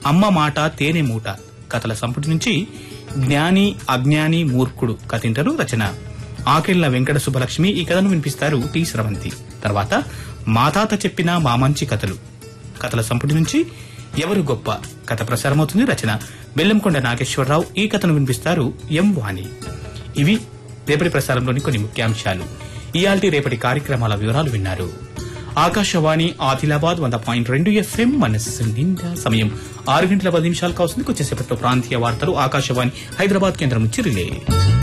అమ్మ మాట తేనె మూట కథల సంపుటి నుంచి జ్ఞాని అజ్ఞాని మూర్ఖుడు కథింటారు రచన ఆకెళ్ల వెంకట సుబ్బలక్ష్మి ఈ కథను వినిపిస్తారు టి స్రవంతి తర్వాత మాతాత చెప్పిన మా మంచి కథలు కథల సంపుటి నుంచి ఎవరు గొప్ప కథ ప్రసారమవుతుంది రచన బెల్లంకొండ నాగేశ్వరరావు ఈ కథను వినిపిస్తారు ఎం వాణి ఇవి రేపటి ప్రసారంలోని కొన్ని ముఖ్యాంశాలు ఇయాల్టి రేపటి కార్యక్రమాల వివరాలు విన్నారు ఆకాశవాణి ఆదిలాబాద్ వంద పాయింట్ రెండు ఎఫ్ఎం మనస్సు నిండా సమయం ఆరు గంటల పది నిమిషాలు కావస్తుంది కొంచెంసేపట్లో ప్రాంతీయ వార్తలు ఆకాశవాణి హైదరాబాద్ కేంద్రం నుంచి రిలే